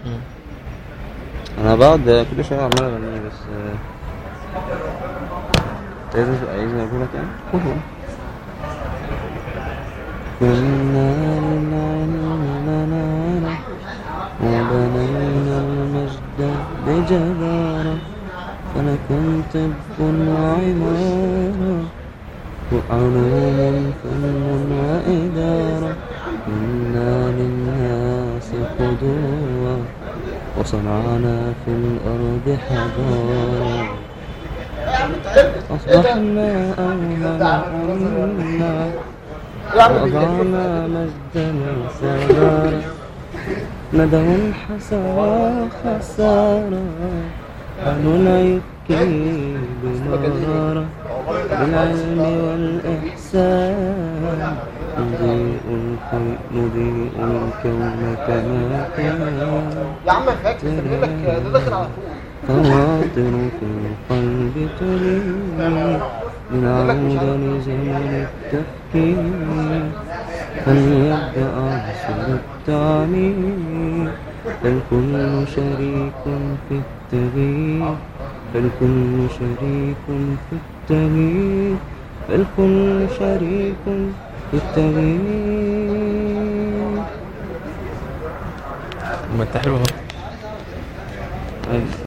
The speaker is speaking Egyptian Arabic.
انا بقعد كل شويه عمال اغنيه بس آه، لازم عايزني اقول لك يعني قول كنا للعلم منارة وبنينا المجد بجدارة فلكم طب وعمارة وعلوم فن وإدارة كنا للناس قدوة وصنعنا في الأرض حضارة أصبحنا أوهمنا وأضعنا مجدنا سرارا ندعو الحسرة خسارة أهل يبكي بمرارة بالعلم والإحسان نضيء الكون نضيء الكون كما كان يا عم فاكس بيقول لك ده داخل على طول خواطر في القلب تلين لنعود لزمن التفكير فليبدأ عصر التعمير فالكل شريك في التغيير فالكل شريك في التغيير فالكل شريك في التغيير ما انت حلو اهو أيوة.